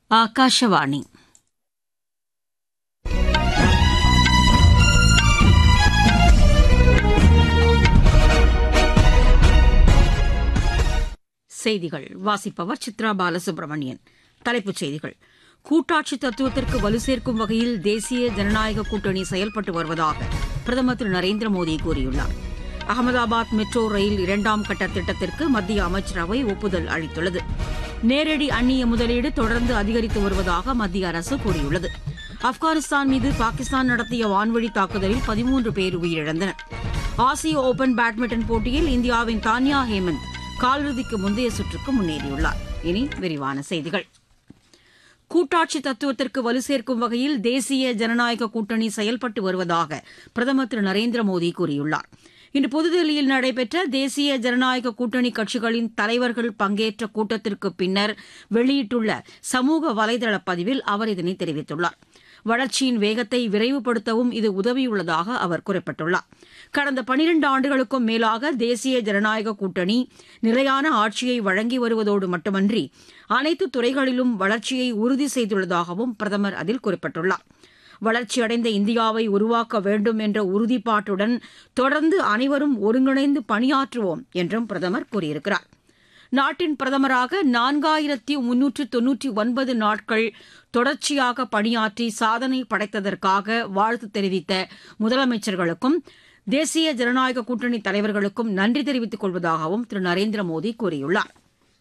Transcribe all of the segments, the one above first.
ಆಕಾಶವಾಣಿ செய்திகள் வாசிப்பவர் சித்ரா பாலசுப்ரமணியன் தலைப்புச் செய்திகள் கூட்டாட்சி தத்துவத்திற்கு வலு சேர்க்கும் வகையில் தேசிய ஜனநாயக கூட்டணி செயல்பட்டு வருவதாக பிரதமர் திரு நரேந்திர மோடி கூறியுள்ளார் அகமதாபாத் மெட்ரோ ரயில் இரண்டாம் கட்ட திட்டத்திற்கு மத்திய அமைச்சரவை ஒப்புதல் அளித்துள்ளது நேரடி அந்நிய முதலீடு தொடர்ந்து அதிகரித்து வருவதாக மத்திய அரசு கூறியுள்ளது ஆப்கானிஸ்தான் மீது பாகிஸ்தான் நடத்திய வான்வழி தாக்குதலில் பதிமூன்று பேர் உயிரிழந்தனர் ஆசிய ஓபன் பேட்மிண்டன் போட்டியில் இந்தியாவின் தான்யா ஹேமந்த் காலிறுதிக்கு முந்தைய சுற்றுக்கு முன்னேறியுள்ளார் இனி விரிவான செய்திகள் கூட்டாட்சி தத்துவத்திற்கு வலு சேர்க்கும் வகையில் தேசிய ஜனநாயக கூட்டணி செயல்பட்டு வருவதாக பிரதமர் திரு நரேந்திர மோடி கூறியுள்ளார் இன்று புதுதில்லியில் நடைபெற்ற தேசிய ஜனநாயக கூட்டணி கட்சிகளின் தலைவர்கள் பங்கேற்ற கூட்டத்திற்கு பின்னர் வெளியிட்டுள்ள சமூக வலைதள பதிவில் அவர் இதனை தெரிவித்துள்ளார் வளர்ச்சியின் வேகத்தை விரைவுபடுத்தவும் இது உதவியுள்ளதாக அவர் குறிப்பிட்டுள்ளார் கடந்த பனிரண்டு ஆண்டுகளுக்கும் மேலாக தேசிய ஜனநாயக கூட்டணி நிலையான ஆட்சியை வழங்கி வருவதோடு மட்டுமன்றி அனைத்து துறைகளிலும் வளர்ச்சியை உறுதி செய்துள்ளதாகவும் பிரதமர் அதில் குறிப்பிட்டுள்ளார் வளர்ச்சியடைந்த இந்தியாவை உருவாக்க வேண்டும் என்ற உறுதிப்பாட்டுடன் தொடர்ந்து அனைவரும் ஒருங்கிணைந்து பணியாற்றுவோம் என்றும் பிரதமர் கூறியிருக்கிறார் நாட்டின் பிரதமராக நான்காயிரத்தி முன்னூற்று தொன்னூற்றி ஒன்பது நாட்கள் தொடர்ச்சியாக பணியாற்றி சாதனை படைத்ததற்காக வாழ்த்து தெரிவித்த முதலமைச்சர்களுக்கும் தேசிய ஜனநாயக கூட்டணி தலைவர்களுக்கும் நன்றி தெரிவித்துக் கொள்வதாகவும் திரு நரேந்திர மோடி கூறியுள்ளார்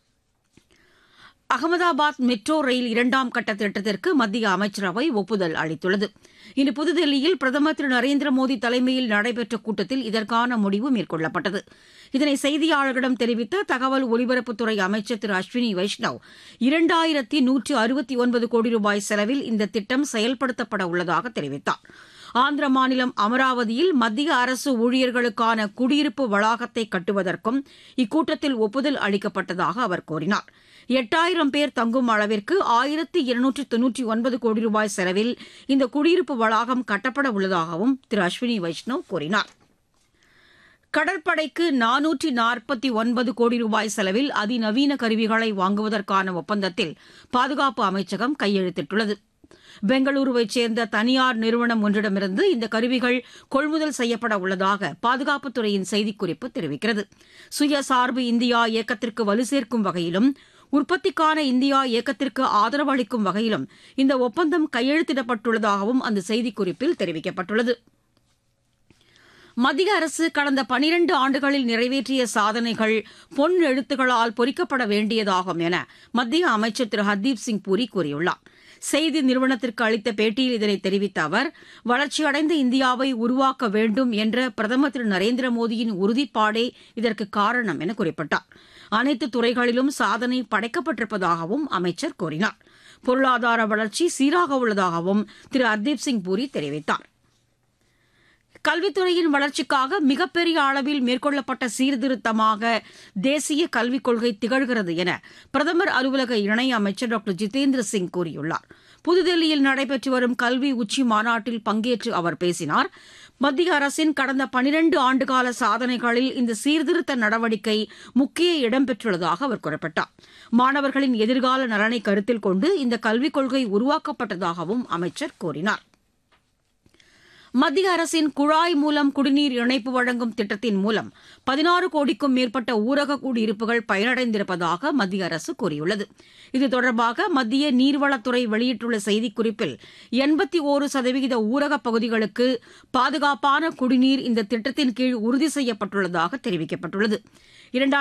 அகமதாபாத் மெட்ரோ ரயில் இரண்டாம் கட்ட திட்டத்திற்கு மத்திய அமைச்சரவை ஒப்புதல் அளித்துள்ளது இன்று புதுதில்லியில் பிரதமர் திரு நரேந்திர மோடி தலைமையில் நடைபெற்ற கூட்டத்தில் இதற்கான முடிவு மேற்கொள்ளப்பட்டது இதனை செய்தியாளர்களிடம் தெரிவித்த தகவல் ஒலிபரப்புத்துறை அமைச்சர் திரு அஸ்வினி வைஷ்ணவ் இரண்டாயிரத்தி நூற்று அறுபத்தி ஒன்பது கோடி ரூபாய் செலவில் இந்த திட்டம் செயல்படுத்தப்பட உள்ளதாக தெரிவித்தார் ஆந்திர மாநிலம் அமராவதியில் மத்திய அரசு ஊழியர்களுக்கான குடியிருப்பு வளாகத்தை கட்டுவதற்கும் இக்கூட்டத்தில் ஒப்புதல் அளிக்கப்பட்டதாக அவர் கூறினார் எட்டாயிரம் பேர் தங்கும் அளவிற்கு ஆயிரத்தி இருநூற்றி தொன்னூற்றி ஒன்பது கோடி ரூபாய் செலவில் இந்த குடியிருப்பு வளாகம் கட்டப்பட உள்ளதாகவும் திரு அஸ்வினி வைஷ்ணவ் கூறினார் கடற்படைக்கு நானூற்றி நாற்பத்தி ஒன்பது கோடி ரூபாய் செலவில் அதிநவீன கருவிகளை வாங்குவதற்கான ஒப்பந்தத்தில் பாதுகாப்பு அமைச்சகம் கையெழுத்திட்டுள்ளது பெங்களூருவைச் சேர்ந்த தனியார் நிறுவனம் ஒன்றிடமிருந்து இந்த கருவிகள் கொள்முதல் செய்யப்பட உள்ளதாக பாதுகாப்புத்துறையின் செய்திக்குறிப்பு தெரிவிக்கிறது சுயசார்பு இந்தியா இயக்கத்திற்கு வலு சேர்க்கும் வகையிலும் உற்பத்திக்கான இந்தியா இயக்கத்திற்கு ஆதரவு அளிக்கும் வகையிலும் இந்த ஒப்பந்தம் கையெழுத்திடப்பட்டுள்ளதாகவும் அந்த செய்திக்குறிப்பில் தெரிவிக்கப்பட்டுள்ளது மத்திய அரசு கடந்த பனிரண்டு ஆண்டுகளில் நிறைவேற்றிய சாதனைகள் பொன் எழுத்துக்களால் பொறிக்கப்பட வேண்டியதாகும் என மத்திய அமைச்சர் திரு ஹர்தீப் சிங் பூரி கூறியுள்ளார் செய்தி நிறுவனத்திற்கு அளித்த பேட்டியில் இதனை தெரிவித்த அவர் வளர்ச்சியடைந்த இந்தியாவை உருவாக்க வேண்டும் என்ற பிரதமர் திரு நரேந்திர மோடியின் உறுதிப்பாடே இதற்கு காரணம் என குறிப்பிட்டார் அனைத்து துறைகளிலும் சாதனை படைக்கப்பட்டிருப்பதாகவும் அமைச்சர் கூறினார் பொருளாதார வளர்ச்சி சீராக உள்ளதாகவும் திரு ஹர்தீப் சிங் பூரி தெரிவித்தார் கல்வித்துறையின் வளர்ச்சிக்காக மிகப்பெரிய அளவில் மேற்கொள்ளப்பட்ட சீர்திருத்தமாக தேசிய கல்விக் கொள்கை திகழ்கிறது என பிரதமர் அலுவலக இணையமைச்சர் டாக்டர் ஜிதேந்திர சிங் கூறியுள்ளார் புதுதில்லியில் நடைபெற்று வரும் கல்வி உச்சி மாநாட்டில் பங்கேற்று அவர் பேசினார் மத்திய அரசின் கடந்த பனிரண்டு ஆண்டுகால சாதனைகளில் இந்த சீர்திருத்த நடவடிக்கை முக்கிய இடம்பெற்றுள்ளதாக அவர் குறிப்பிட்டார் மாணவர்களின் எதிர்கால நலனை கருத்தில் கொண்டு இந்த கல்விக் கொள்கை உருவாக்கப்பட்டதாகவும் அமைச்சர் கூறினார் மத்திய அரசின் குழாய் மூலம் குடிநீர் இணைப்பு வழங்கும் திட்டத்தின் மூலம் பதினாறு கோடிக்கும் மேற்பட்ட ஊரக குடியிருப்புகள் பயனடைந்திருப்பதாக மத்திய அரசு கூறியுள்ளது இது தொடர்பாக மத்திய நீர்வளத்துறை வெளியிட்டுள்ள செய்திக்குறிப்பில் எண்பத்தி ஒரு சதவிகித ஊரக பகுதிகளுக்கு பாதுகாப்பான குடிநீர் இந்த திட்டத்தின் கீழ் உறுதி செய்யப்பட்டுள்ளதாக தெரிவிக்கப்பட்டுள்ளது